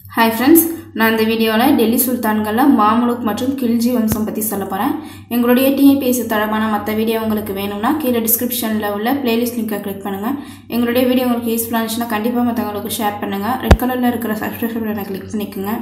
hi friends நான் இந்த வீடியோவில் டெல்லி சுல்தான்களில் மாமுலுக் மற்றும் கில்ஜி வம்சம் பற்றி சொல்ல போகிறேன் எங்களுடைய டிஎன்பிஎஸ்சி தரமான மற்ற வீடியோ உங்களுக்கு வேணும்னா கீழே டிஸ்கிரிப்ஷனில் உள்ள பிளேலிஸ்ட் லிங்கை கிளிக் பண்ணுங்கள் எங்களுடைய வீடியோ உங்களுக்கு யூஸ்ஃபுல்லாக இருந்துச்சுன்னா கண்டிப்பாக மற்றவங்களுக்கு ஷேர் பண்ணுங்கள் ரெட் கலரில் இருக்கிற சப்ஸ்கிரைப் பட்டனை கிளிக் பண்ணிக்கோங்க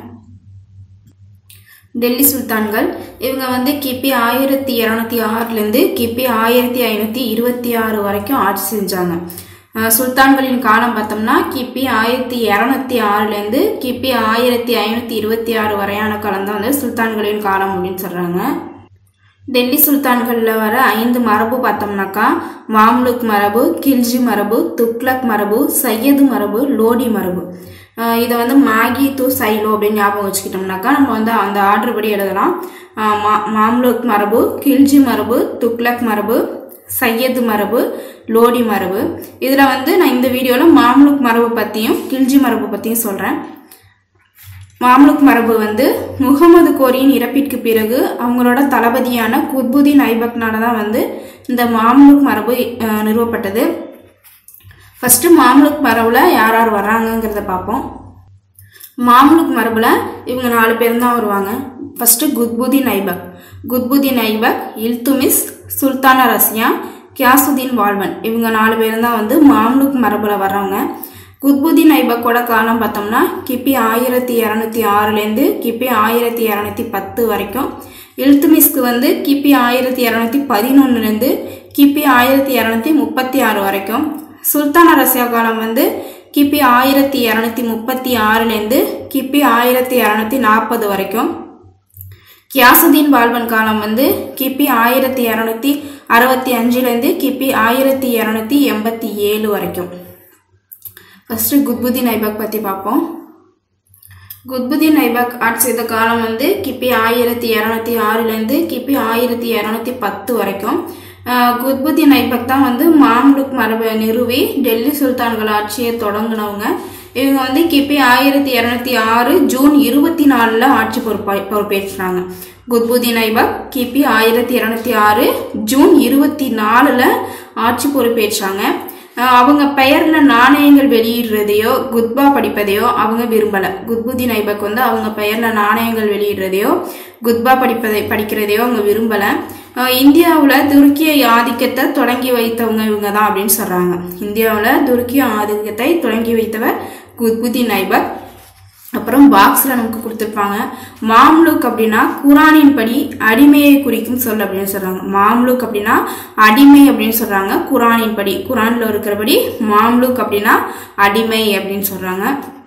டெல்லி சுல்தான்கள் இவங்க வந்து கிபி ஆயிரத்தி இரநூத்தி ஆறுலேருந்து கிபி ஆயிரத்தி ஐநூற்றி இருபத்தி ஆறு வரைக்கும் ஆட்சி செஞ்சாங்க அஹ் சுல்தான்களின் காலம் பார்த்தோம்னா கிபி ஆயிரத்தி இரநூத்தி ஆறுலேருந்து கிபி ஆயிரத்தி ஐநூற்றி இருபத்தி ஆறு வரையான காலம் தான் வந்து சுல்தான்களின் காலம் அப்படின்னு சொல்கிறாங்க டெல்லி சுல்தான்களில் வர ஐந்து மரபு பார்த்தோம்னாக்கா மாம்லுக் மரபு கில்ஜி மரபு துக்ளக் மரபு சையது மரபு லோடி மரபு அஹ் இதை வந்து மாகி து சைலோ அப்படின்னு ஞாபகம் வச்சுக்கிட்டோம்னாக்கா நம்ம வந்து அந்த ஆர்டர் படி எழுதலாம் அஹ் மா மாம்லுக் மரபு கில்ஜி மரபு துக்ளக் மரபு சையது மரபு லோடி மரபு இதில் வந்து நான் இந்த வீடியோவில் மாம்லுக் மரபு பற்றியும் கில்ஜி மரபு பற்றியும் சொல்கிறேன் மாம்லுக் மரபு வந்து முகமது கோரியின் இறப்பிற்கு பிறகு அவங்களோட தளபதியான குத்புதீன் ஐபக்னால தான் வந்து இந்த மாம்லுக் மரபு அஹ், நிறுவப்பட்டது ஃபஸ்ட்டு மாம்லுக் மரபில் யார் யார் வர்றாங்கங்கிறத பார்ப்போம் மாம்லுக் மரபில் இவங்க நாலு பேர் தான் வருவாங்க ஃபஸ்ட்டு குத்புதீன் ஐபக் குத்புதீன் ஐபக் இல்துமிஸ் சுல்தானா ரசியா கியாசுதீன் வால்வன் இவங்க நாலு பேர் தான் வந்து மாம்லுக் மரபில் வர்றவங்க குத்புதீன் ஐபக்கோட காலம் பார்த்தோம்னா கிபி ஆயிரத்தி இரநூத்தி ஆறுலேருந்து கிபி ஆயிரத்தி இரநூத்தி பத்து வரைக்கும் இல்துமிஸ்க்கு வந்து கிபி ஆயிரத்தி இரநூத்தி பதினொன்னுலேருந்து கிபி ஆயிரத்தி இரநூத்தி முப்பத்தி ஆறு வரைக்கும் சுல்தான ரஷ்யா காலம் வந்து கிபி ஆயிரத்தி இரநூத்தி முப்பத்தி ஆறுலேருந்து கிபி ஆயிரத்தி இரநூத்தி நாற்பது வரைக்கும் கியாசுதீன் பால்வன் காலம் வந்து கிபி ஆயிரத்தி இரநூத்தி அறுபத்தி அஞ்சுலேருந்து கிபி ஆயிரத்தி இரநூத்தி எண்பத்தி ஏழு வரைக்கும் ஃபஸ்ட்டு குத்புதீன் ஐபக் பற்றி பார்ப்போம் குத்புதீன் ஐபக் ஆட்சி செய்த காலம் வந்து கிபி ஆயிரத்தி இரநூத்தி ஆறுலேருந்து கிபி ஆயிரத்தி இரநூத்தி பத்து வரைக்கும் ஆஹ் குத்புதீன் ஐபக் தான் வந்து மாம்லுக் மரபை நிறுவி டெல்லி சுல்தான்கள் ஆட்சியை தொடங்கினவங்க இவங்க வந்து கிபி ஆயிரத்தி இரநூத்தி ஆறு ஜூன் இருபத்தி நாலில் ஆட்சி பொறுப்பா பொறுப்பேற்றாங்க குத்புதீன் ஐபக் கிபி ஆயிரத்தி இரநூத்தி ஆறு ஜூன் இருபத்தி நாலில் ஆட்சி பொறுப்பேற்றாங்க ஆஹ் அவங்க பெயர்ல நாணயங்கள் வெளியிடுறதையோ குத்பா படிப்பதையோ அவங்க விரும்பல குத்புதீன் ஐபக் வந்து அவங்க பெயர்ல நாணயங்கள் வெளியிடுறதையோ குத்பா படிப்பதை படிக்கிறதையோ அவங்க விரும்பல ஆஹ் இந்தியாவுல துருக்கிய ஆதிக்கத்தை தொடங்கி வைத்தவங்க இவங்க தான் அப்படின்னு சொல்றாங்க இந்தியாவுல துருக்கிய ஆதிக்கத்தை தொடங்கி வைத்தவர் குத்புதீன் ஐபக் அப்புறம் பாக்ஸில் நமக்கு கொடுத்துருப்பாங்க மாம்லுக் அப்படின்னா குரானின் படி அடிமையை குறிக்கும் சொல் அப்படின்னு சொல்கிறாங்க மாம்லுக் அப்படின்னா அடிமை அப்படின்னு சொல்கிறாங்க குரானின் படி குரானில் இருக்கிறபடி மாம்லுக் அப்படின்னா அடிமை அப்படின்னு சொல்கிறாங்க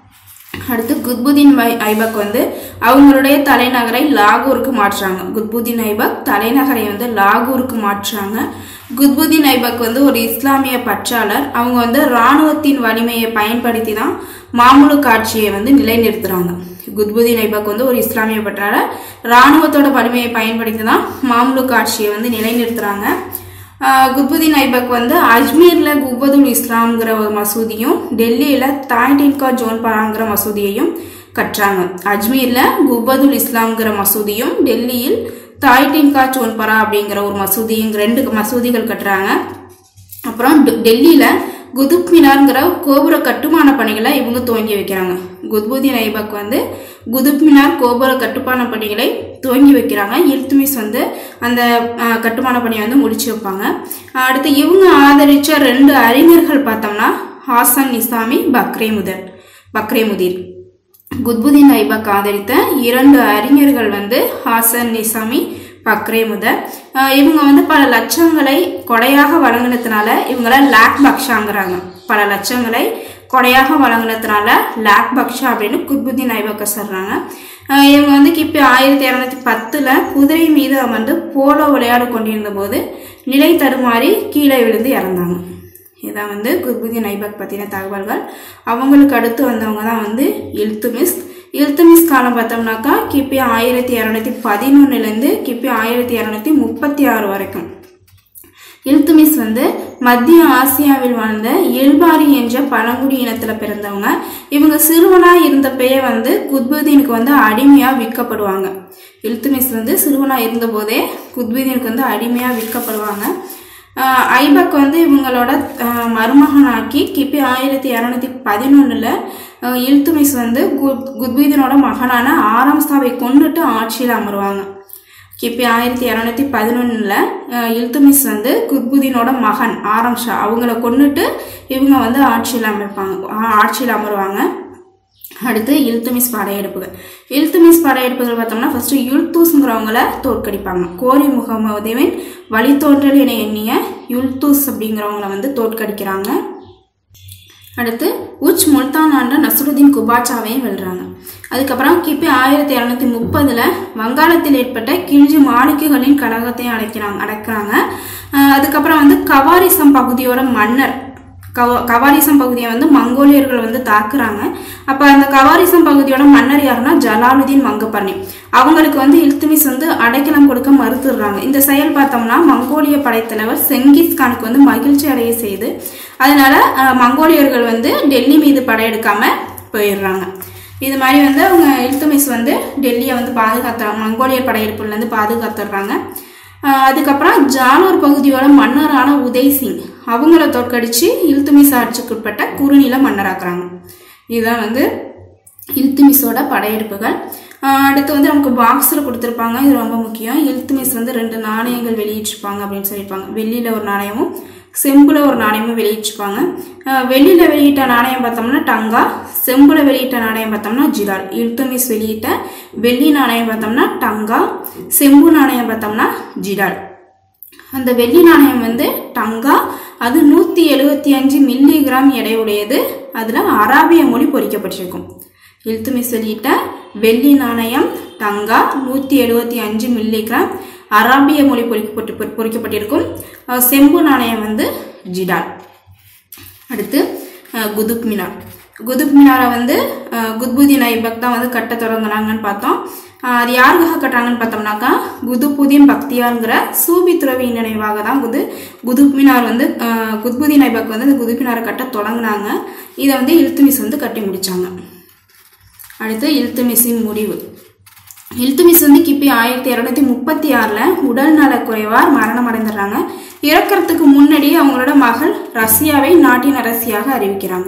அடுத்து குத்புதீன் ஐ- ஐபக் வந்து அவங்களுடைய தலைநகரை லாகூருக்கு மாற்றுறாங்க குத்புதீன் ஐபக் தலைநகரை வந்து லாகூருக்கு மாற்றுறாங்க குத்புதீன் ஐபக் வந்து ஒரு இஸ்லாமிய பற்றாளர் அவங்க வந்து இராணுவத்தின் வலிமையை பயன்படுத்தி தான் மாமுலுக் ஆட்சியை வந்து நிலைநிறுத்துறாங்க குத்புதீன் ஐபக் வந்து ஒரு இஸ்லாமிய பற்றாளர் இராணுவத்தோட வலிமையை பயன்படுத்தி தான் மாமுலுக் ஆட்சியை வந்து நிலைநிறுத்துறாங்க ஆஹ் குத்புதீன் ஐபக் வந்து அஜ்மீரில் குபதுல் இஸ்லாம்ங்கிற ஒரு மசூதியும் டெல்லியில் தாய்டின்கா ஜோன்பராங்கிற மசூதியையும் கட்டுறாங்க அஜ்மீரில் குபதுல் இஸ்லாம்ங்கிற மசூதியும் டெல்லியில் தாய்டின்கா சோன்பரா அப்படிங்கிற ஒரு மசூதியும் ரெண்டு மசூதிகள் கட்டுறாங்க அப்புறம் டெ- டெல்லியில குதுப் மினார்ங்கிற கோபுர கட்டுமான பணிகளை இவங்க துவங்கி வைக்கிறாங்க குத்புதீன் ஐபக் வந்து குதுப் மினார் கோபுர கட்டுமான பணிகளை துவங்கி வைக்கிறாங்க இல்துமிஸ் வந்து அந்த அஹ், கட்டுமான பணியை வந்து முடிச்சு வைப்பாங்க அடுத்து இவங்க ஆதரிச்ச ரெண்டு அறிஞர்கள் பார்த்தோம்னா ஹாசன் நிசாமி பக்ரே முதல் பக்ரே முதீர் குத்புதீன் ஐபக் ஆதரித்த இரண்டு அறிஞர்கள் வந்து ஹாசன் நிசாமி பக்ரே முதல் அஹ் இவங்க வந்து பல லட்சங்களை கொடையாக வழங்கினதுனால இவங்கள லாக் பக்ஷாங்கிறாங்க பல லட்சங்களை கொடையாக வழங்கினதுனால லாக் பக்ஷா அப்படின்னு குத்புதீன் ஐபக்க சொல்கிறாங்க அஹ் இவங்க வந்து கிபி ஆயிரத்தி இரநூத்தி பத்தில் குதிரை மீது அமர்ந்து போலோ விளையாடி கொண்டிருந்த போது நிலை தடுமாறி கீழே விழுந்து இறந்தாங்க இதான் வந்து குத்புதீன் ஐபக் பற்றின தகவல்கள் அவங்களுக்கு அடுத்து வந்தவங்க தான் வந்து இல்துமிஸ் இல்துமிஸ் காலம் பார்த்தோம்னாக்கா கிபி ஆயிரத்தி இரநூத்தி பதினொன்னுலேருந்து கிபி ஆயிரத்தி இரநூத்தி முப்பத்தி ஆறு வரைக்கும் இல்துமிஸ் வந்து மத்திய ஆசியாவில் வாழ்ந்த எல்பாரி என்ற பழங்குடி இனத்தில் பிறந்தவங்க இவங்க சிறுவனா இருந்தப்பயே வந்து குத்புதீனுக்கு வந்து அடிமையாக விற்கப்படுவாங்க இல்துமிஸ் வந்து சிறுவனா இருந்தபோதே குத்புதீனுக்கு வந்து அடிமையாக விற்கப்படுவாங்க ஆஹ் ஐபக் வந்து இவங்களோட ஆஹ் மருமகனாக்கி கிபி ஆயிரத்தி இரநூத்தி பதினொன்றில் அஹ் இல்துமிஸ் வந்து குத் குத்புதீனோட மகனான ஆறாம் சாவை கொண்டுட்டு ஆட்சியில் அமருவாங்க கிபி ஆயிரத்தி இரநூத்தி பதினொன்றில் இல்துமிஸ் வந்து குத்புதீனோட மகன் ஆரம் ஷா அவங்கள கொண்டுட்டு இவங்க வந்து ஆட்சியில் அமைப்பாங்க ஆ- ஆட்சியில் அமருவாங்க அடுத்து இல்துமிஸ் படையெடுப்புகள் இல்துமிஸ் படையெடுப்புகள் பார்த்தோம்னா ஃபர்ஸ்ட் யுல்தூஸ்ங்கிறவங்கள தோற்கடிப்பாங்க கோரி முகமதுவின் வழித்தோன்றல் என எண்ணிய யுல்தூஸ் அப்படிங்கிறவங்கள வந்து தோற்கடிக்கிறாங்க அடுத்து உச் முல்தான் ஆண்ட நசருதீன் குபாச்சாவையும் வெல்றாங்க அதுக்கப்புறம் கிபி ஆயிரத்தி இரநூத்தி முப்பதுல வங்காளத்தில் ஏற்பட்ட கிழ்ஜி மாலிக்குகளின் கழகத்தையும் அடைக்கிறாங்க அடக்குறாங்க அஹ் அதுக்கப்புறம் வந்து கவாரிசம் பகுதியோட மன்னர் கவ கவாரிசம் பகுதியை வந்து மங்கோலியர்கள் வந்து தாக்குறாங்க அப்போ அந்த கவாரிசம் பகுதியோட மன்னர் யாருன்னா ஜலாலுதீன் மங்கப்பர்ணி அவங்களுக்கு வந்து இல்துமிஸ் வந்து அடைக்கலம் கொடுக்க மறுத்துடுறாங்க இந்த செயல் பார்த்தோம்னா மங்கோலிய படைத்தலைவர் செங்கிஸ் கானுக்கு வந்து மகிழ்ச்சி அடைய செய்து அதனால அஹ், மங்கோலியர்கள் வந்து டெல்லி மீது படையெடுக்காம போயிடுறாங்க இது மாதிரி வந்து அவங்க இல்துமிஸ் வந்து டெல்லியை வந்து பாதுகாத்துறாங்க மங்கோலியர் படையெடுப்புலேருந்து பாதுகாத்துடுறாங்க ஆஹ் அதுக்கப்புறம் ஜாலூர் பகுதியோட மன்னரான உதய் சிங் அவங்கள தோற்கடிச்சு இல்துமிஸ் ஆட்சிக்குட்பட்ட குறுநில மன்னராக்குறாங்க இதுதான் வந்து இல்துமிஸோட படையெடுப்புகள் ஆஹ் அடுத்து வந்து நமக்கு பாக்ஸில் கொடுத்துருப்பாங்க இது ரொம்ப முக்கியம் இல்துமிஸ் வந்து ரெண்டு நாணயங்கள் வெளியிட்டிருப்பாங்க அப்படின்னு சொல்லியிருப்பாங்க வெள்ளியில் ஒரு நாணயமும் செம்புல ஒரு நாணயமும் வெளியிட்டிருப்பாங்க ஆஹ் வெளியில வெளியிட்ட நாணயம் பார்த்தோம்னா டங்கா செம்புல வெளியிட்ட நாணயம் பார்த்தோம்னா ஜிலால் இல்துமிஸ் வெளியிட்ட வெள்ளி நாணயம் பார்த்தோம்னா டங்கா செம்பு நாணயம் பார்த்தோம்னா ஜிலால் அந்த வெள்ளி நாணயம் வந்து டங்கா அது நூற்றி எழுபத்தி அஞ்சு மில்லி கிராம் எடையுடையது அதில் அராபிய மொழி பொறிக்கப்பட்டிருக்கும் இல்துமிஸ் வெளியிட்ட வெள்ளி நாணயம் டங்கா நூற்றி எழுபத்தி அஞ்சு மில்லி கிராம் அராபிய மொழி பொறிக்கப்பட்டு பொறி- பொறிக்கப்பட்டிருக்கும் அஹ் செம்பு நாணயம் வந்து ஜிடால் அடுத்து அஹ், குதுப் மினார் குதுப் மினாரை வந்து அஹ், குத்புதீன் ஐபக் தான் வந்து கட்ட தொடங்குறாங்கன்னு பார்த்தோம் அஹ், அது யாருக்காக கட்டுறாங்கன்னு பார்த்தோம்னாக்கா குதுபுதீன் பக்தியாருங்கிற சூபி துறவியின் நினைவாக தான் குது குதுப் மினார் வந்து அஹ், குத்புதீன் ஐபக் வந்து இந்த குதுப் மினாரை கட்ட தொடங்குனாங்க இதை வந்து இல்துமிஸ் வந்து கட்டி முடிச்சாங்க அடுத்து இல்துமிஸின் முடிவு இல்துமிஸ் வந்து கிபி ஆயிரத்தி இரநூத்தி முப்பத்தி ஆறில் உடல் நலக்குறைவார் மரணம் அடைந்துடுறாங்க இறக்கறதுக்கு முன்னாடி அவங்களோட மகள் ரஷ்யாவை நாட்டின் அரசியாக அறிவிக்கிறாங்க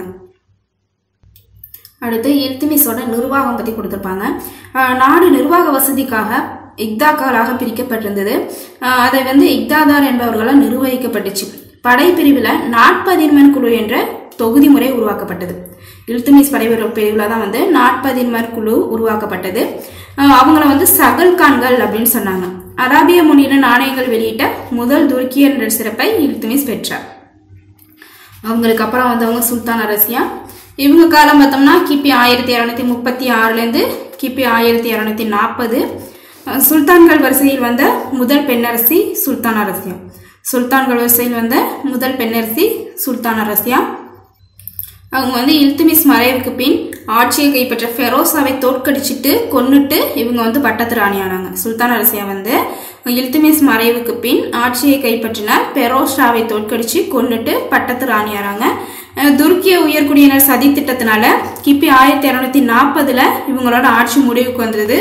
அடுத்து இல்துமிஸோட நிர்வாகம் பற்றி கொடுத்துருப்பாங்க ஆஹ் நாடு நிர்வாக வசதிக்காக இக்தாக்களாக பிரிக்கப்பட்டிருந்தது ஆஹ் அதை வந்து இக்தாதார் என்பவர்களால் நிர்வகிக்கப்பட்டுச்சு படைப்பிரிவில் நாட்பதின்மன் குழு என்ற தொகுதி முறை உருவாக்கப்பட்டது இல்துமிஸ் படைப்பிரிவு பிரிவில் தான் வந்து நாட்பதின்மர் குழு உருவாக்கப்பட்டது ஆஹ் அவங்கள வந்து சகல் கான்கள் அப்படின்னு சொன்னாங்க அராபிய மொழியில நாணயங்கள் வெளியிட்ட முதல் துருக்கியர் என்ற சிறப்பை இல்துமிஸ் பெற்றார் அவங்களுக்கு அப்புறம் வந்தவங்க சுல்தான் அரசியா இவங்க காலம் பார்த்தோம்னா கிபி ஆயிரத்தி இரநூத்தி முப்பத்தி ஆறுலேருந்து கிபி ஆயிரத்தி இரநூத்தி நாற்பது சுல்தான்கள் வரிசையில் வந்த முதல் பெண்ணரசி சுல்தான் அரசியா சுல்தான்கள் வரிசையில் வந்த முதல் பெண்ணரசி சுல்தான் அரசியா அவங்க வந்து இல்துமிஸ் மறைவுக்கு பின் ஆட்சியை கைப்பற்ற ஃபெரோஸாவை தோற்கடிச்சிட்டு கொன்னுட்டு இவங்க வந்து பட்டத்து ராணியானாங்க சுல்தான் அரசியா வந்து இல்துமிஸ் மறைவுக்கு பின் ஆட்சியை கைப்பற்றின பெரோஷாவை தோற்கடிச்சு கொன்னுட்டு பட்டத்து ராணியானாங்க அஹ் துருக்கிய உயர்குடியினர் சதி திட்டத்தினால கிபி ஆயிரத்தி இரநூத்தி நாற்பதுல இவங்களோட ஆட்சி முடிவுக்கு வந்தது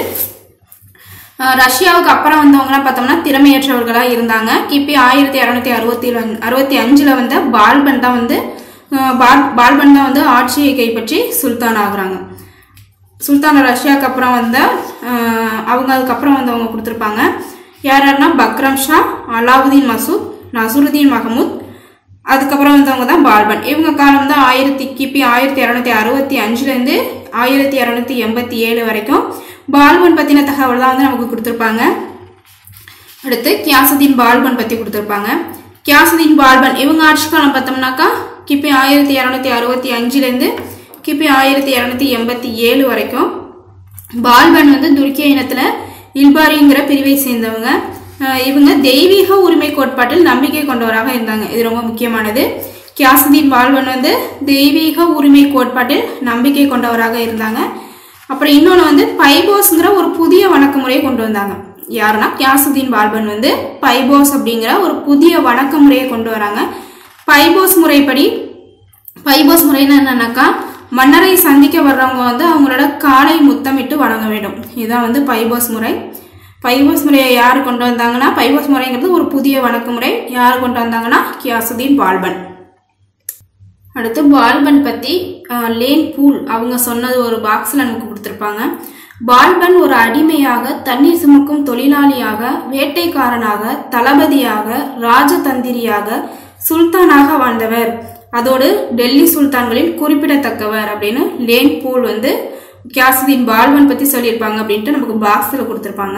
அஹ் ரஷ்யாவுக்கு அப்புறம் வந்தவங்கலாம் பார்த்தோம்னா திறமையற்றவர்களாக இருந்தாங்க கிபி ஆயிரத்தி இரநூத்தி அறுபத்தி அறுபத்தி அஞ்சில் வந்த பால்பன் தான் வந்து அஹ் பால் பால்பன் தான் வந்து ஆட்சியை கைப்பற்றி சுல்தான் ஆகுறாங்க சுல்தான் ரஷ்யாவுக்கு அப்புறம் வந்த அஹ் அவங்க அதுக்கப்புறம் வந்தவங்க கொடுத்துருப்பாங்க யார் யாருன்னா பக்ரம் ஷா அலாவுதீன் மசூத் நசுருதீன் மஹமூத் அதுக்கப்புறம் வந்தவங்க தான் பால்பன் இவங்க காலம் தான் ஆயிரத்தி கிபி ஆயிரத்தி இரநூத்தி அறுபத்தி அஞ்சுலேருந்து ஆயிரத்தி இரநூத்தி எண்பத்தி ஏழு வரைக்கும் பால்பன் பற்றின தகவல் தான் வந்து நமக்கு கொடுத்துருப்பாங்க அடுத்து கியாசுதீன் பால்பன் பற்றி கொடுத்துருப்பாங்க கியாசுதீன் பால்பன் இவங்க ஆட்சி காலம் பார்த்தோம்னாக்கா கிபி ஆயிரத்தி இரநூத்தி அறுபத்தி அஞ்சுலேருந்து கிபி ஆயிரத்தி இரநூத்தி எண்பத்தி ஏழு வரைக்கும் பால்பன் வந்து துருக்கிய இனத்தில் இல்பாரிங்கிற பிரிவை சேர்ந்தவங்க அஹ் இவங்க தெய்வீக உரிமை கோட்பாட்டில் நம்பிக்கை கொண்டவராக இருந்தாங்க இது ரொம்ப முக்கியமானது கியாசுதீன் பால்பன் வந்து தெய்வீக உரிமை கோட்பாட்டில் நம்பிக்கை கொண்டவராக இருந்தாங்க அப்புறம் இன்னொன்று வந்து பைபோஸ்ங்கிற ஒரு புதிய வணக்க முறையை கொண்டு வந்தாங்க யாருன்னா கியாசுதீன் பால்பன் வந்து பைபோஸ் அப்படிங்கிற ஒரு புதிய வணக்க முறையை கொண்டு வராங்க பைபோஸ் முறைப்படி பைபோஸ் முறைன்னு என்னன்னாக்கா மன்னரை சந்திக்க வர்றவங்க வந்து அவங்களோட காலை முத்தமிட்டு வணங்க வேண்டும் இதுதான் வந்து பைபோஸ் முறை பைபோஸ் முறையை யார் கொண்டு வந்தாங்கன்னா பைபோஸ் முறைங்கிறது ஒரு புதிய வணக்க முறை யார் கொண்டு வந்தாங்கன்னா கியாசுதீன் பால்பன் அடுத்து பால்பன் பற்றி லேன் பூல் அவங்க சொன்னது ஒரு பாக்ஸில் நமக்கு கொடுத்துருப்பாங்க பால்பன் ஒரு அடிமையாக தண்ணீர் சுமக்கும் தொழிலாளியாக வேட்டைக்காரனாக தளபதியாக ராஜதந்திரியாக சுல்தானாக வாழ்ந்தவர் அதோடு டெல்லி சுல்தான்களில் குறிப்பிடத்தக்கவர் அப்படின்னு லேன் பூல் வந்து கியாசுதீன் பால்பன் பற்றி சொல்லியிருப்பாங்க அப்படின்ட்டு நமக்கு பாக்ஸில் கொடுத்துருப்பாங்க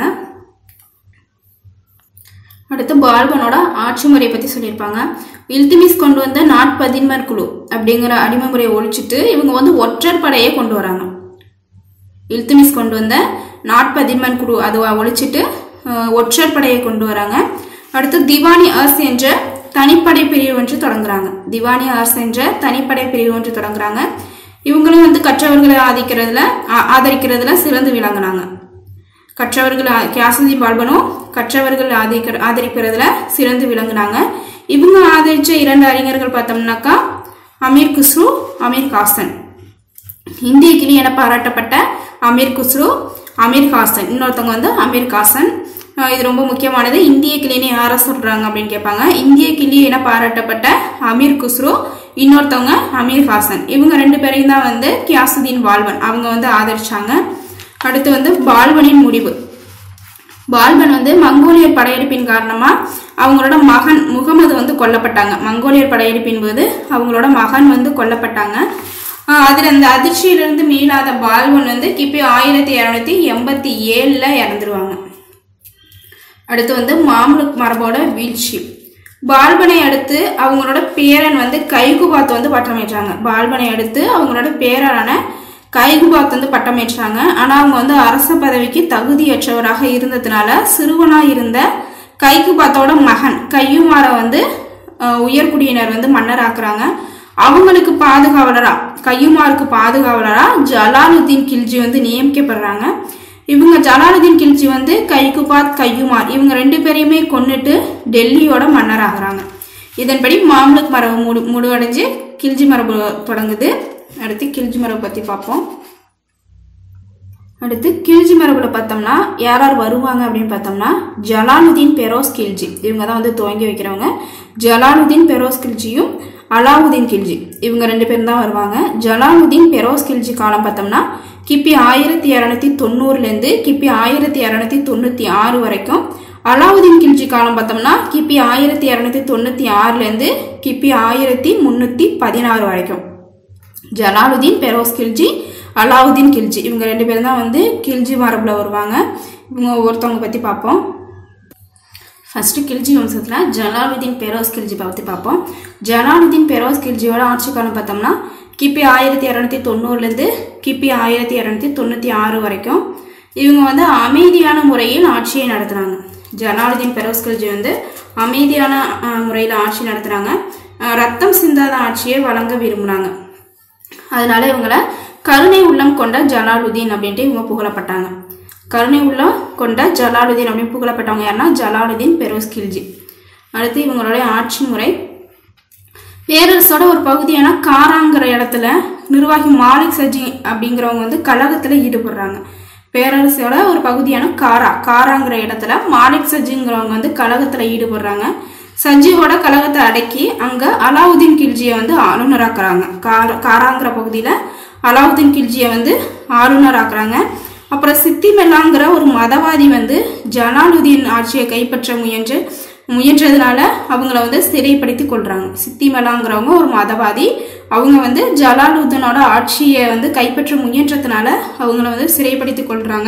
அடுத்து பால்பனோட ஆட்சி முறையை பற்றி சொல்லியிருப்பாங்க இல்துமிஸ் கொண்டு வந்த நாட்பதின்மர் குழு அப்படிங்கிற அடிமை முறையை ஒழிச்சிட்டு இவங்க வந்து ஒற்றர் படையை கொண்டு வராங்க இல்துமிஸ் கொண்டு வந்த நாட்பதின்மன் குழு அதை ஒழிச்சிட்டு அஹ், ஒற்றர் படையை கொண்டு வராங்க அடுத்து திவானி அர்ஸ் என்ற தனிப்படை பிரிவு ஒன்று தொடங்குறாங்க திவானி அர்ஸ் என்ற தனிப்படை பிரிவு ஒன்று தொடங்குறாங்க இவங்களும் வந்து கற்றவர்களை ஆதிக்கிறதுல ஆ- ஆதரிக்கிறதுல சிறந்து விளங்குனாங்க கற்றவர்கள் ஆ- கியாசுதீன் பால்பனும் கற்றவர்கள் ஆதரிக்கிற ஆதரிக்கிறதுல சிறந்து விளங்குனாங்க இவங்க ஆதரிச்ச இரண்டு அறிஞர்கள் பார்த்தோம்னாக்கா அமீர் குஸ்ரு அமீர் காசன் இந்திய கிளி என பாராட்டப்பட்ட அமீர் குஸ்ரு அமீர் ஹாசன் இன்னொருத்தவங்க வந்து அமீர் காசன் அஹ் இது ரொம்ப முக்கியமானது இந்திய கிளின்னு யாரை சொல்றாங்க அப்படின்னு கேட்பாங்க இந்திய கிளி என பாராட்டப்பட்ட அமீர் குஸ்ரு இன்னொருத்தவங்க அமீர் ஹாசன் இவங்க ரெண்டு பேரையும் தான் வந்து கியாசுதீன் பால்வன் அவங்க வந்து ஆதரிச்சாங்க அடுத்து வந்து பால்வனின் முடிவு பால்பன் வந்து மங்கோலியர் படையெடுப்பின் காரணமா அவங்களோட மகன் முகமது வந்து கொல்லப்பட்டாங்க மங்கோலியர் படையெடுப்பின் போது அவங்களோட மகன் வந்து கொல்லப்பட்டாங்க ஆஹ் அதுல அந்த அதிர்ச்சியிலிருந்து மீளாத பால்பன் வந்து கிபி ஆயிரத்தி இரநூத்தி எண்பத்தி ஏழுல இறந்துருவாங்க அடுத்து வந்து மாம்லுக் மரபோட வீழ்ச்சி பால்பனை அடுத்து அவங்களோட பேரன் வந்து கைகுபாத் வந்து பட்டமேற்றாங்க பால்பனை அடுத்து அவங்களோட பேரனான கைகுபாத் வந்து பட்டமேற்றாங்க ஆனால் அவங்க வந்து அரச பதவிக்கு தகுதியற்றவராக இருந்ததுனால சிறுவனா இருந்த கைகுபாத்தோட மகன் கையுமாரை வந்து அஹ், உயர்குடியினர் வந்து மன்னராக்குறாங்க அவங்களுக்கு பாதுகாவலரா கையுமாருக்கு பாதுகாவலரா ஜலாலுத்தீன் கில்ஜி வந்து நியமிக்கப்படுறாங்க இவங்க ஜலாலுதீன் கில்ஜி வந்து கைகுபாத் கையுமார் இவங்க ரெண்டு பேரையுமே கொன்னுட்டு டெல்லியோட மன்னராகிறாங்க இதன்படி மாம்லுக் மரபு முடி முடிவடைஞ்சு கில்ஜி மரபு தொடங்குது அடுத்து கில்ஜி மரபு பற்றி பார்ப்போம் அடுத்து கில்ஜி மரபுல பார்த்தோம்னா யார் யார் வருவாங்க அப்படின்னு பார்த்தோம்னா ஜலாலுதீன் பெரோஸ் கில்ஜி இவங்க தான் வந்து துவங்கி வைக்கிறவங்க ஜலாலுதீன் பெரோஸ் கில்ஜியும் அலாவுதீன் கில்ஜி இவங்க ரெண்டு பேரும் தான் வருவாங்க ஜலாலுதீன் பெரோஸ் கில்ஜி காலம் பார்த்தோம்னா கிபி ஆயிரத்தி இரநூத்தி தொண்ணூறுலேருந்து கிபி ஆயிரத்தி இரநூத்தி தொண்ணூற்றி ஆறு வரைக்கும் அலாவுதீன் கில்ஜி காலம் பார்த்தோம்னா கிபி ஆயிரத்தி இரநூத்தி தொண்ணூற்றி ஆறுலேருந்து கிபி ஆயிரத்தி முந்நூற்றி பதினாறு வரைக்கும் ஜலாலுதீன் பெரோஸ் கில்ஜி அலாவுதீன் கில்ஜி இவங்க ரெண்டு பேரும் தான் வந்து கில்ஜி மரபில் வருவாங்க இவங்க ஒருத்தவங்க பற்றி பார்ப்போம் ஃபர்ஸ்ட் கில்ஜி வம்சத்தில் ஜலாலுதீன் பெரோஸ் கில்ஜி பற்றி பார்ப்போம் ஜலாலுதீன் பெரோஸ் கில்ஜியோட ஆட்சி காலம் பார்த்தோம்னா கிபி ஆயிரத்தி இரநூத்தி தொண்ணூறுலேருந்து கிபி ஆயிரத்தி இரநூத்தி தொண்ணூற்றி ஆறு வரைக்கும் இவங்க வந்து அமைதியான முறையில் ஆட்சியை நடத்துனாங்க ஜலாலுதீன் பெரோஸ் கில்ஜி வந்து அமைதியான முறையில் ஆட்சி நடத்துனாங்க அஹ் ரத்தம் சிந்தாத ஆட்சியை வழங்க விரும்புனாங்க அதனால இவங்கள கருணை உள்ளம் கொண்ட ஜலாலுதீன் அப்படின்ட்டு இவங்க புகழப்பட்டாங்க கருணை உள்ளம் கொண்ட ஜலாலுதீன் அப்படின்னு புகழப்பட்டவங்க யாருன்னா ஜலாலுதீன் பெரோஸ் கில்ஜி அடுத்து இவங்களுடைய ஆட்சி முறை பேரரசோட ஒரு பகுதியான காராங்கிற இடத்துல நிர்வாகி மாலிக் சஜி அப்படிங்கிறவங்க வந்து கழகத்தில் ஈடுபடுறாங்க பேரரசோட ஒரு பகுதியான காரா காராங்கிற இடத்துல மாலிக் சஜிங்கிறவங்க வந்து கழகத்தில் ஈடுபடுறாங்க சஜியோட கழகத்தை அடக்கி அங்கே அலாவுதீன் கில்ஜியை வந்து ஆளுநராக்குறாங்க கார காராங்கிற பகுதியில் அலாவுதீன் கில்ஜியை வந்து ஆளுநராக்குறாங்க அப்புறம் சித்தி மெல்லாங்கிற ஒரு மதவாதி வந்து ஜலாலுதீன் ஆட்சியை கைப்பற்ற முயன்று முயன்றதுனால அவங்கள வந்து சிறைப்படுத்தி கொள்றாங்க சித்தி மெலாங்கிறவங்க ஒரு மதவாதி அவங்க வந்து ஜலாலுதீனோட ஆட்சியை வந்து கைப்பற்ற முயன்றதுனால அவங்கள வந்து சிறைப்படுத்தி கொள்றாங்க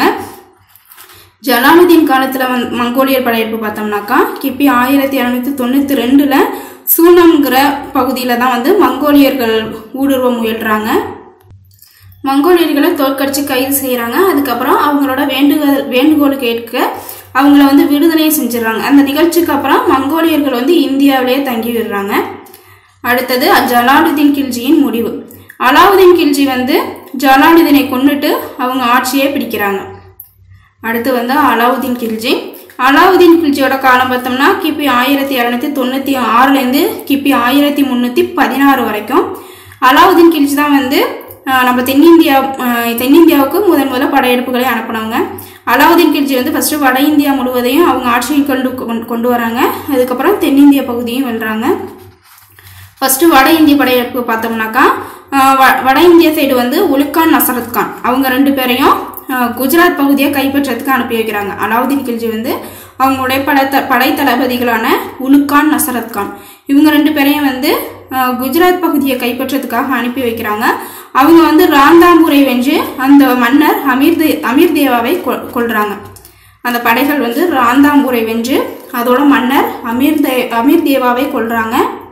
ஜலாலுதீன் காலத்தில் வந்து மங்கோலியர் படையெடுப்பு பார்த்தோம்னாக்கா கிபி ஆயிரத்தி இரநூத்தி தொண்ணூற்றி ரெண்டில் சூனம்ங்கிற பகுதியில் தான் வந்து மங்கோலியர்கள் ஊடுருவ முயல்றாங்க மங்கோலியர்களை தோற்கடிச்சு கைது செய்கிறாங்க அதுக்கப்புறம் அவங்களோட வேண்டுகோள் வேண்டுகோள் கேட்க அவங்கள வந்து விடுதலை செஞ்சிடறாங்க அந்த நிகழ்ச்சிக்கு அப்புறம் மங்கோலியர்கள் வந்து இந்தியாவிலேயே தங்கி விடுறாங்க அடுத்தது ஜலாலுதீன் கில்ஜியின் முடிவு அலாவுதீன் கில்ஜி வந்து ஜலாலுதீனை கொன்னுட்டு அவங்க ஆட்சியை பிடிக்கிறாங்க அடுத்து வந்து அலாவுதீன் கில்ஜி அலாவுதீன் கில்ஜியோட காலம் பார்த்தோம்னா கிபி ஆயிரத்தி இரநூத்தி தொண்ணூற்றி ஆறுலேருந்து கிபி ஆயிரத்தி முந்நூற்றி பதினாறு வரைக்கும் அலாவுதீன் கில்ஜி தான் வந்து ஆஹ், நம்ம தென்னிந்தியா ஆஹ், தென்னிந்தியாவுக்கு முதன் முதல்ல படையெடுப்புகளை அனுப்புனாங்க அலாவுதீன் கில்ஜி வந்து ஃபஸ்ட்டு வட இந்தியா முழுவதையும் அவங்க ஆட்சியை கொண்டு கொண்டு- கொண்டு வராங்க அதுக்கப்புறம் தென்னிந்திய பகுதியும் வெல்றாங்க ஃபர்ஸ்ட் வட இந்திய படையெடுப்பு பார்த்தோம்னாக்கா ஆஹ் வ- வட இந்திய சைடு வந்து உலுக்கான் நசரத் கான் அவங்க ரெண்டு பேரையும் ஆஹ் குஜராத் பகுதியை கைப்பற்றதுக்கு அனுப்பி வைக்கிறாங்க அலாவுதீன் கில்ஜி வந்து அவங்களுடைய படை படை தளபதிகளான உலுக்கான் நசரத் கான் இவங்க ரெண்டு பேரையும் வந்து ஆஹ் குஜராத் பகுதியை கைப்பற்றதுக்காக அனுப்பி வைக்கிறாங்க அவங்க வந்து ராந்தாம்பூரை வென்று அந்த மன்னர் அமீர் தே அமீர் தேவாவை கொ- கொல்றாங்க அந்த படைகள் வந்து ராந்தாம்பூரை வென்று அதோட மன்னர் அமீர் தே அமீர் தேவாவை கொல்றாங்க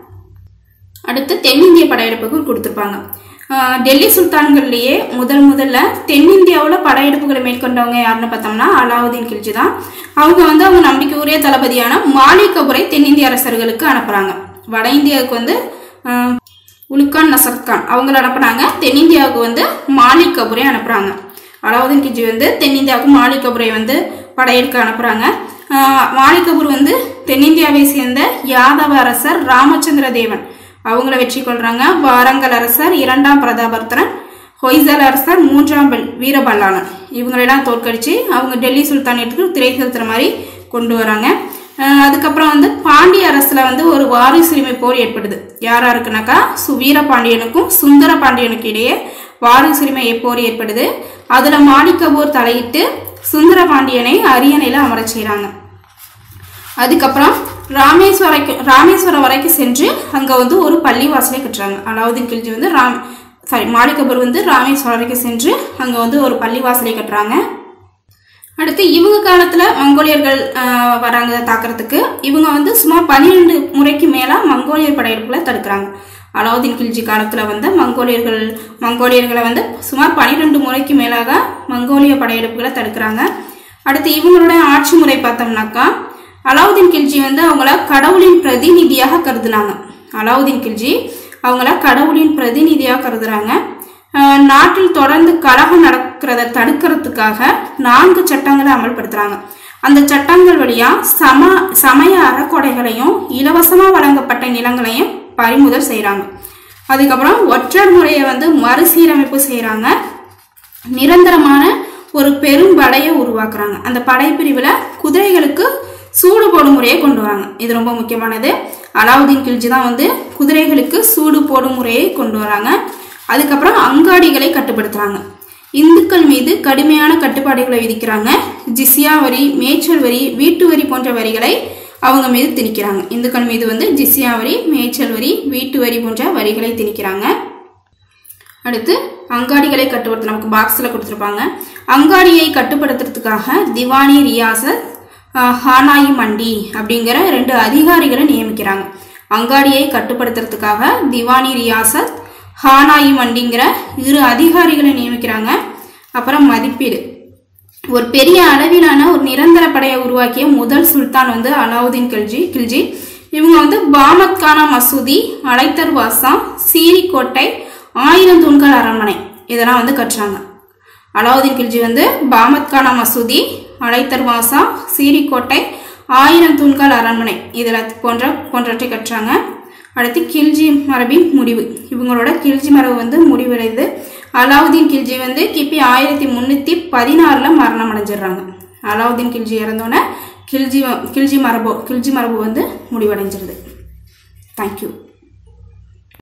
அடுத்து தென்னிந்திய படையெடுப்புக்கும் கொடுத்துருப்பாங்க ஆஹ் டெல்லி சுல்தான்கள்லேயே முதல் முதல்ல தென்னிந்தியாவில் படையெடுப்புகளை மேற்கொண்டவங்க யாருன்னு பார்த்தோம்னா அலாவுதீன் கில்ஜி தான் அவங்க வந்து அவங்க நம்பிக்கை உரிய தளபதியான மாலிக் கபூரை தென்னிந்திய அரசர்களுக்கு அனுப்புகிறாங்க வட இந்தியாவுக்கு வந்து ஆஹ் உலுக்கான் நசரத் கான் அவங்கள அனுப்புனாங்க தென்னிந்தியாவுக்கு வந்து மாலிக் கபூரை அனுப்புகிறாங்க அலாவுதீன் கில்ஜி வந்து தென்னிந்தியாவுக்கு மாலிக் கபூரை வந்து படையெடுக்க அனுப்புகிறாங்க மாலிக் கபூர் வந்து தென்னிந்தியாவை சேர்ந்த யாதவ அரசர் ராமச்சந்திர தேவன் அவங்கள வெற்றி கொள்றாங்க வாரங்கல் அரசர் இரண்டாம் பிரதாபர்த்தரன் ஹொய்சல் அரசர் மூன்றாம் பல் வீரபல்லாளன் இவங்களெல்லாம் தோற்கடிச்சு அவங்க டெல்லி சுல்தானேட்டுக்கு திரை செலுத்துற மாதிரி கொண்டு வராங்க அஹ் அதுக்கப்புறம் வந்து பாண்டிய அரசுல வந்து ஒரு வாரிசுரிமை போர் ஏற்படுது யாரா இருக்குனாக்கா சு வீரபாண்டியனுக்கும் சுந்தர பாண்டியனுக்கு இடையே வாரிசுரிமை போர் ஏற்படுது அதுல மாணிக்கபூர் தலையிட்டு சுந்தர பாண்டியனை அரியணையில அமரச் செய்றாங்க அதுக்கப்புறம் ராமேஸ்வரைக்கு ராமேஸ்வரம் வரைக்கும் சென்று அங்க வந்து ஒரு பள்ளிவாசலை கட்டுறாங்க அலாவுதீன் கில்ஜி வந்து ராம் சாரி மாலிகபூர் வந்து ராமேஸ்வரம் வரைக்கும் சென்று அங்க வந்து ஒரு பள்ளிவாசலை கட்டுறாங்க அடுத்து இவங்க காலத்துல மங்கோலியர்கள் ஆஹ், வராங்க தாக்குறதுக்கு இவங்க வந்து சுமார் பன்னிரெண்டு முறைக்கு மேல மங்கோலியர் படையெடுப்புல தடுக்கிறாங்க அலாவுதீன் கில்ஜி காலத்துல வந்து மங்கோலியர்கள் மங்கோலியர்களை வந்து சுமார் பன்னிரெண்டு முறைக்கு மேலாக மங்கோலிய படையெடுப்புகளை தடுக்கிறாங்க அடுத்து இவங்களுடைய ஆட்சி முறை பார்த்தோம்னாக்கா அலாவுதீன் கில்ஜி வந்து அவங்கள கடவுளின் பிரதிநிதியாக கருதுனாங்க அலாவுதீன் கில்ஜி அவங்கள கடவுளின் பிரதிநிதியாக கருதுறாங்க ஆஹ் நாட்டில் தொடர்ந்து கலகம் நடக்கிறத தடுக்கிறதுக்காக நான்கு சட்டங்களை அமல்படுத்துறாங்க அந்த சட்டங்கள் வழியா சம சமய அறக்கொடைகளையும் இலவசமா வழங்கப்பட்ட நிலங்களையும் பறிமுதல் செய்றாங்க அதுக்கப்புறம் ஒற்றர் முறையை வந்து மறுசீரமைப்பு செய்றாங்க நிரந்தரமான ஒரு பெரும் படையை உருவாக்குறாங்க அந்த படைப்பிரிவுல குதிரைகளுக்கு சூடு போடும் முறையை கொண்டு வராங்க இது ரொம்ப முக்கியமானது அலாவுதீன் கில்ஜி தான் வந்து குதிரைகளுக்கு சூடு போடும் முறையை கொண்டு வராங்க அதுக்கப்புறம் அங்காடிகளை கட்டுப்படுத்துறாங்க இந்துக்கள் மீது கடுமையான கட்டுப்பாடுகளை விதிக்கிறாங்க ஜிஸ்யா வரி மேய்ச்சல் வரி வீட்டு வரி போன்ற வரிகளை அவங்க மீது திணிக்கிறாங்க இந்துக்கள் மீது வந்து ஜிஸ்யா வரி மேய்ச்சல் வரி வீட்டு வரி போன்ற வரிகளை திணிக்கிறாங்க அடுத்து அங்காடிகளை கட்டுப்படுத்த நமக்கு பாக்ஸில் கொடுத்துருப்பாங்க அங்காடியை கட்டுப்படுத்துறதுக்காக திவானி ரியாசத் ஆஹ், ஹானாயி மண்டி அப்படிங்கிற ரெண்டு அதிகாரிகளை நியமிக்கிறாங்க அங்காடியை கட்டுப்படுத்துறதுக்காக திவானி ரியாசத் ஹானாயி மண்டிங்கிற இரு அதிகாரிகளை நியமிக்கிறாங்க அப்புறம் மதிப்பீடு ஒரு பெரிய அளவிலான ஒரு நிரந்தர படையை உருவாக்கிய முதல் சுல்தான் வந்து அலாவுதீன் கில்ஜி கில்ஜி இவங்க வந்து பாமத் கானா மசூதி அலைத்தர் வாசா சீரிக்கோட்டை ஆயிரம் தூண்கள் அரண்மனை இதெல்லாம் வந்து கட்டுறாங்க அலாவுதீன் கில்ஜி வந்து பாமத் கானா மசூதி அலைத்தர் வாசா சீரிக்கோட்டை ஆயிரம் தூண்கள் அரண்மனை இதில் போன்ற போன்றவற்றை கட்டுறாங்க அடுத்து கில்ஜி மரபின் முடிவு இவங்களோட கில்ஜி மரபு வந்து முடிவடையுது அலாவுதீன் கில்ஜி வந்து கிபி ஆயிரத்தி முந்நூற்றி பதினாறில் மரணம் அடைஞ்சிடுறாங்க அலாவுதீன் கில்ஜி இறந்தோன்னே கில்ஜி கில்ஜி மரபு கில்ஜி மரபு வந்து முடிவடைஞ்சிருது தேங்க்யூ